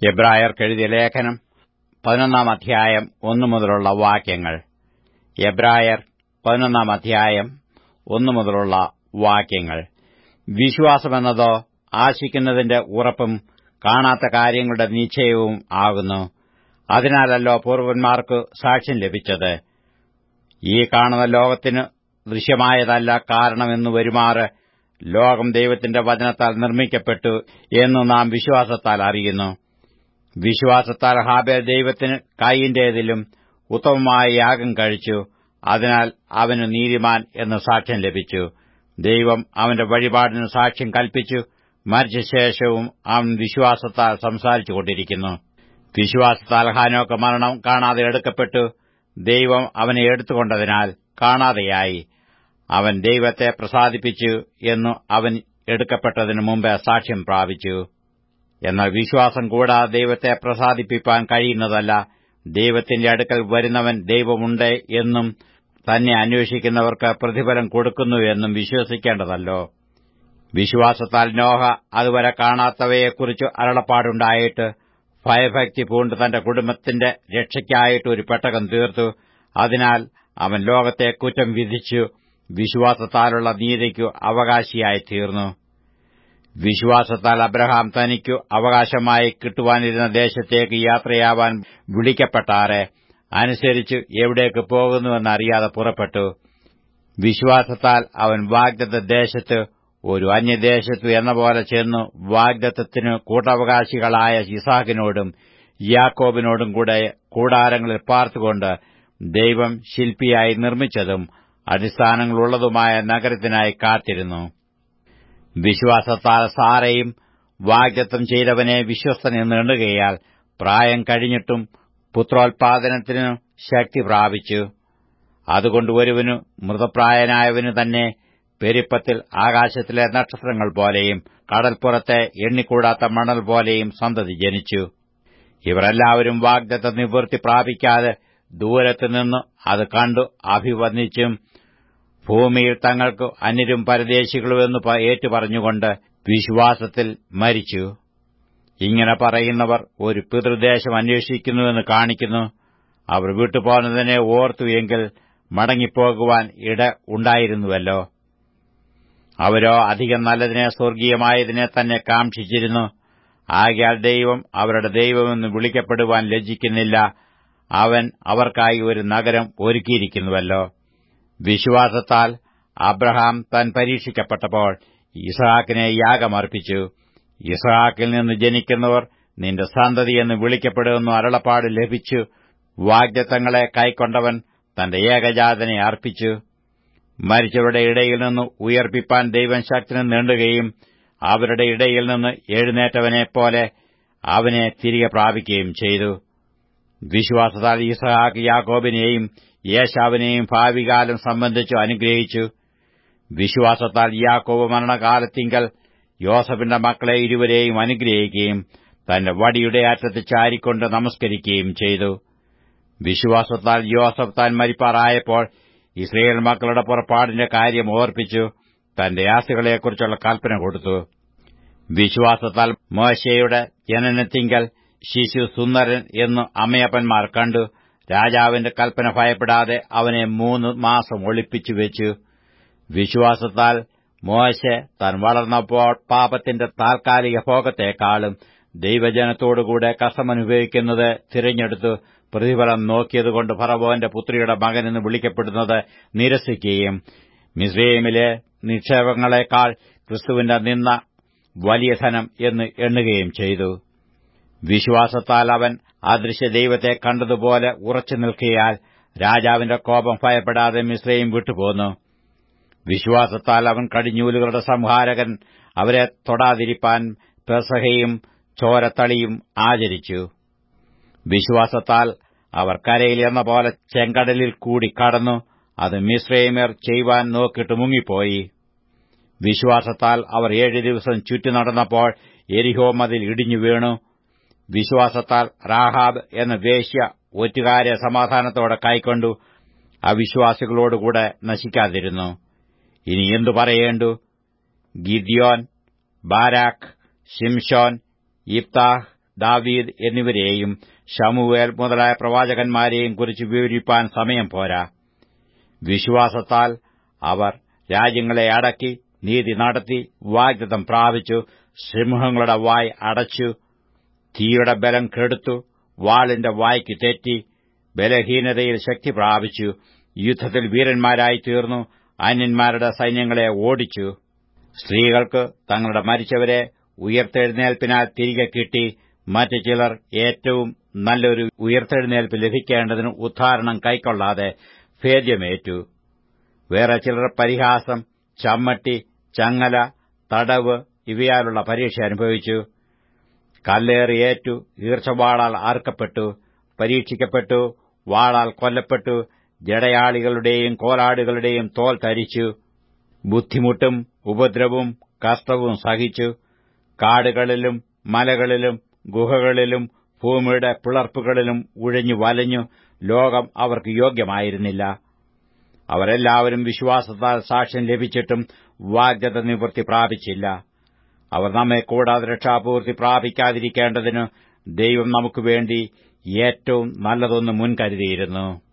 എബ്രായർക്കെഴുതിയ ലേഖനം പതിനൊന്നാം അധ്യായം ഒന്നു മുതലുള്ള വാക്യങ്ങൾ എബ്രായർ പതിനൊന്നാം അധ്യായം ഒന്നു മുതലുള്ള വാക്യങ്ങൾ വിശ്വാസമെന്നതോ ആശിക്കുന്നതിന്റെ ഉറപ്പും കാണാത്ത കാര്യങ്ങളുടെ നിശ്ചയവും ആകുന്നു അതിനാലല്ലോ പൂർവന്മാർക്ക് സാക്ഷ്യം ലഭിച്ചത് ഈ കാണുന്ന ലോകത്തിന് ദൃശ്യമായതല്ല കാരണമെന്നു വരുമാറ് ലോകം ദൈവത്തിന്റെ വചനത്താൽ നിർമ്മിക്കപ്പെട്ടു എന്ന് നാം വിശ്വാസത്താൽ അറിയുന്നു വിശ്വാസത്താൽ ഹാബേൽ ദൈവത്തിന് കൈയിന്റേതിലും ഉത്തമമായ യാഗം കഴിച്ചു അതിനാൽ അവന് നീതിമാൻ എന്ന് സാക്ഷ്യം ലഭിച്ചു ദൈവം അവന്റെ വഴിപാടിന് സാക്ഷ്യം കൽപ്പിച്ചു മരിച്ച ശേഷവും അവൻ വിശ്വാസത്താൽ സംസാരിച്ചുകൊണ്ടിരിക്കുന്നു വിശ്വാസത്താൽ ഹാനോക്ക് മരണം കാണാതെ എടുക്കപ്പെട്ടു ദൈവം അവനെ എടുത്തുകൊണ്ടതിനാൽ കാണാതെയായി അവൻ ദൈവത്തെ പ്രസാദിപ്പിച്ചു എന്നു അവൻ എടുക്കപ്പെട്ടതിനു മുമ്പ് സാക്ഷ്യം പ്രാപിച്ചു എന്നാൽ വിശ്വാസം കൂടാതെ ദൈവത്തെ പ്രസാദിപ്പിക്കാൻ കഴിയുന്നതല്ല ദൈവത്തിന്റെ അടുക്കൽ വരുന്നവൻ ദൈവമുണ്ട് എന്നും തന്നെ അന്വേഷിക്കുന്നവർക്ക് പ്രതിഫലം കൊടുക്കുന്നു എന്നും വിശ്വസിക്കേണ്ടതല്ലോ വിശ്വാസത്താൽ നോഹ അതുവരെ കാണാത്തവയെക്കുറിച്ച് അരുളപ്പാടുണ്ടായിട്ട് ഭയഭക്തി പൂണ്ട് തന്റെ കുടുംബത്തിന്റെ രക്ഷയ്ക്കായിട്ട് ഒരു പെട്ടകം തീർത്തു അതിനാൽ അവൻ ലോകത്തെ കുറ്റം വിധിച്ചു വിശ്വാസത്താലുള്ള നീതിക്കു അവകാശിയായി തീർന്നു വിശ്വാസത്താൽ അബ്രഹാം തനിക്കു അവകാശമായി കിട്ടുവാനിരുന്ന ദേശത്തേക്ക് യാത്രയാവാൻ വിളിക്കപ്പെട്ടാറെ അനുസരിച്ച് എവിടേക്ക് പോകുന്നുവെന്നറിയാതെ പുറപ്പെട്ടു വിശ്വാസത്താൽ അവൻ വാഗ്ദത്ത ദേശത്ത് ഒരു അന്യദേശത്തു എന്ന പോലെ ചെന്നു വാഗ്ദത്തത്തിനു കൂട്ടവകാശികളായ ഇസാഖിനോടും യാക്കോബിനോടും കൂടെ കൂടാരങ്ങളിൽ പാർത്തുകൊണ്ട് ദൈവം ശില്പിയായി നിർമ്മിച്ചതും അടിസ്ഥാനങ്ങളുള്ളതുമായ നഗരത്തിനായി കാത്തിരുന്നു വിശ്വാസത്താൽ സാറയും വാഗ്ദത്തം ചെയ്തവനെ വിശ്വസ്തനെന്ന് എണ്ണുകയാൽ പ്രായം കഴിഞ്ഞിട്ടും പുത്രോത്പാദനത്തിനു ശക്തി പ്രാപിച്ചു അതുകൊണ്ട് ഒരുവനു മൃതപ്രായനായവനു തന്നെ പെരുപ്പത്തിൽ ആകാശത്തിലെ നക്ഷത്രങ്ങൾ പോലെയും കടൽപ്പുറത്തെ എണ്ണിക്കൂടാത്ത മണൽ പോലെയും സന്തതി ജനിച്ചു ഇവരെല്ലാവരും വാഗ്ദത്ത നിവൃത്തി പ്രാപിക്കാതെ ദൂരത്തുനിന്ന് അത് കണ്ടു അഭിവന്ദിച്ചും ഭൂമിയിൽ തങ്ങൾക്ക് അന്യരും പരദേശികളുമെന്ന് ഏറ്റുപറഞ്ഞുകൊണ്ട് വിശ്വാസത്തിൽ മരിച്ചു ഇങ്ങനെ പറയുന്നവർ ഒരു പിതൃദേശം അന്വേഷിക്കുന്നുവെന്ന് കാണിക്കുന്നു അവർ വിട്ടുപോകുന്നതിനെ ഓർത്തു എങ്കിൽ മടങ്ങിപ്പോകുവാൻ ഇട ഉണ്ടായിരുന്നുവല്ലോ അവരോ അധികം നല്ലതിനെ സ്വർഗീയമായതിനെ തന്നെ കാക്ഷിച്ചിരുന്നു ആകയാൽ ദൈവം അവരുടെ ദൈവമെന്ന് വിളിക്കപ്പെടുവാൻ ലജ്ജിക്കുന്നില്ല അവൻ അവർക്കായി ഒരു നഗരം ഒരുക്കിയിരിക്കുന്നുവല്ലോ വിശ്വാസത്താൽ അബ്രഹാം താൻ പരീക്ഷിക്കപ്പെട്ടപ്പോൾ ഇസഹാക്കിനെ യാഗമർപ്പിച്ചു ഇസഹാക്കിൽ നിന്ന് ജനിക്കുന്നവർ നിന്റെ സന്തതിയെന്ന് വിളിക്കപ്പെടുമെന്നു അരുളപ്പാട് ലഭിച്ചു വാഗ്ദത്തങ്ങളെ കൈക്കൊണ്ടവൻ തന്റെ ഏകജാതനെ അർപ്പിച്ചു മരിച്ചവരുടെ ഇടയിൽ നിന്ന് ഉയർപ്പിപ്പാൻ ദൈവം ശക്തിന് നീണ്ടുകയും അവരുടെ ഇടയിൽ നിന്ന് എഴുന്നേറ്റവനെപ്പോലെ അവനെ തിരികെ പ്രാപിക്കുകയും ചെയ്തു വിശ്വാസത്താൽ ഇസഹാക്ക് യാക്കോബിനെയും യേശാവിനെയും ഭാവികാലം സംബന്ധിച്ചു അനുഗ്രഹിച്ചു വിശ്വാസത്താൽ യാക്കോബ് മരണകാലത്തിങ്കൽ യോസഫിന്റെ മക്കളെ ഇരുവരെയും അനുഗ്രഹിക്കുകയും തന്റെ വടിയുടെ അറ്റത്ത് ചാരിക്കൊണ്ട് നമസ്കരിക്കുകയും ചെയ്തു വിശ്വാസത്താൽ യോസഫ് താൻ മരിപ്പാറായപ്പോൾ ഇസ്രയേൽ മക്കളുടെ പുറപ്പാടിന്റെ കാര്യം ഓർപ്പിച്ചു തന്റെ ആസ്തികളെക്കുറിച്ചുള്ള കൽപ്പന കൊടുത്തു വിശ്വാസത്താൽ മോശയുടെ ജനനത്തിങ്കൽ ശിശു സുന്ദരൻ എന്നു അമ്മയപ്പന്മാർ കണ്ടു രാജാവിന്റെ കൽപ്പന ഭയപ്പെടാതെ അവനെ മൂന്ന് മാസം ഒളിപ്പിച്ചു വെച്ചു വിശ്വാസത്താൽ മോശ താൻ വളർന്നപ്പോൾ പാപത്തിന്റെ താൽക്കാലിക ഭോഗത്തെക്കാളും ദൈവജനത്തോടുകൂടെ കസമനുഭവിക്കുന്നത് തിരഞ്ഞെടുത്തു പ്രതിഫലം നോക്കിയതുകൊണ്ട് ഫറവോന്റെ പുത്രിയുടെ മകനെന്ന് വിളിക്കപ്പെടുന്നത് നിരസിക്കുകയും മിസ്രൈമിലെ നിക്ഷേപങ്ങളെക്കാൾ ക്രിസ്തുവിന്റെ നിന്ന വലിയ ധനം എന്ന് എണ്ണുകയും ചെയ്തു വിശ്വാസത്താൽ അവൻ അദൃശ്യ ദൈവത്തെ കണ്ടതുപോലെ ഉറച്ചു നിൽക്കിയാൽ രാജാവിന്റെ കോപം ഭയപ്പെടാതെ മിശ്രയും വിട്ടുപോന്നു വിശ്വാസത്താൽ അവൻ കടിഞ്ഞൂലുകളുടെ സംഹാരകൻ അവരെ തൊടാതിരിപ്പാൻ പെസഹയും ചോരത്തളിയും ആചരിച്ചു വിശ്വാസത്താൽ അവർ കരയിൽ എന്ന പോലെ ചെങ്കടലിൽ കൂടി കടന്നു അത് മിശ്രൈമർ ചെയ്യുവാൻ നോക്കിയിട്ട് മുങ്ങിപ്പോയി വിശ്വാസത്താൽ അവർ ഏഴു ദിവസം ചുറ്റി നടന്നപ്പോൾ എരിഹോ മതിൽ ഇടിഞ്ഞു വീണു വിശ്വാസത്താൽ റാഹാബ് എന്ന വേശ്യ ഒറ്റുകാരെ സമാധാനത്തോടെ കൈക്കൊണ്ടു അവിശ്വാസികളോടുകൂടെ നശിക്കാതിരുന്നു ഇനി എന്തു പറയേണ്ടു ഗിദ്യോൻ ബാരാഖ് ഷിംഷോൻ ഇബ്താഹ് ദാവീദ് എന്നിവരെയും ഷമുവേൽ മുതലായ പ്രവാചകന്മാരെയും കുറിച്ച് വിവരിപ്പാൻ സമയം പോരാ വിശ്വാസത്താൽ അവർ രാജ്യങ്ങളെ അടക്കി നീതി നടത്തി വാഗ്ദത്തം പ്രാപിച്ചു സിംഹങ്ങളുടെ വായ് അടച്ചു തീയുടെ ബലം കെടുത്തു വാളിന്റെ വായ്ക്ക് തെറ്റി ബലഹീനതയിൽ ശക്തി പ്രാപിച്ചു യുദ്ധത്തിൽ വീരന്മാരായി തീർന്നു അന്യന്മാരുടെ സൈന്യങ്ങളെ ഓടിച്ചു സ്ത്രീകൾക്ക് തങ്ങളുടെ മരിച്ചവരെ ഉയർത്തെഴുന്നേൽപ്പിനാൽ തിരികെ കിട്ടി മറ്റു ചിലർ ഏറ്റവും നല്ലൊരു ഉയർത്തെഴുന്നേൽപ്പ് ലഭിക്കേണ്ടതിന് ഉദ്ധാരണം കൈക്കൊള്ളാതെ ഭേദ്യമേറ്റു വേറെ ചിലർ പരിഹാസം ചമ്മട്ടി ചങ്ങല തടവ് ഇവയാലുള്ള പരീക്ഷ അനുഭവിച്ചു കല്ലേറിയേറ്റു ഈർച്ചവാളാൽ ആർക്കപ്പെട്ടു പരീക്ഷിക്കപ്പെട്ടു വാളാൽ കൊല്ലപ്പെട്ടു ജടയാളികളുടെയും കോലാടുകളുടെയും തോൽ തരിച്ചു ബുദ്ധിമുട്ടും ഉപദ്രവവും കഷ്ടവും സഹിച്ചു കാടുകളിലും മലകളിലും ഗുഹകളിലും ഭൂമിയുടെ പിളർപ്പുകളിലും ഉഴഞ്ഞു വലഞ്ഞു ലോകം അവർക്ക് യോഗ്യമായിരുന്നില്ല അവരെല്ലാവരും വിശ്വാസത്താൽ സാക്ഷ്യം ലഭിച്ചിട്ടും വാഗ്ദത്ത നിവൃത്തി പ്രാപിച്ചില്ല അവർ നമ്മെ കൂടാതെ രക്ഷാപൂർത്തി പ്രാപിക്കാതിരിക്കേണ്ടതിന് ദൈവം നമുക്കുവേണ്ടി ഏറ്റവും നല്ലതൊന്ന് മുൻകരുതിയിരുന്നു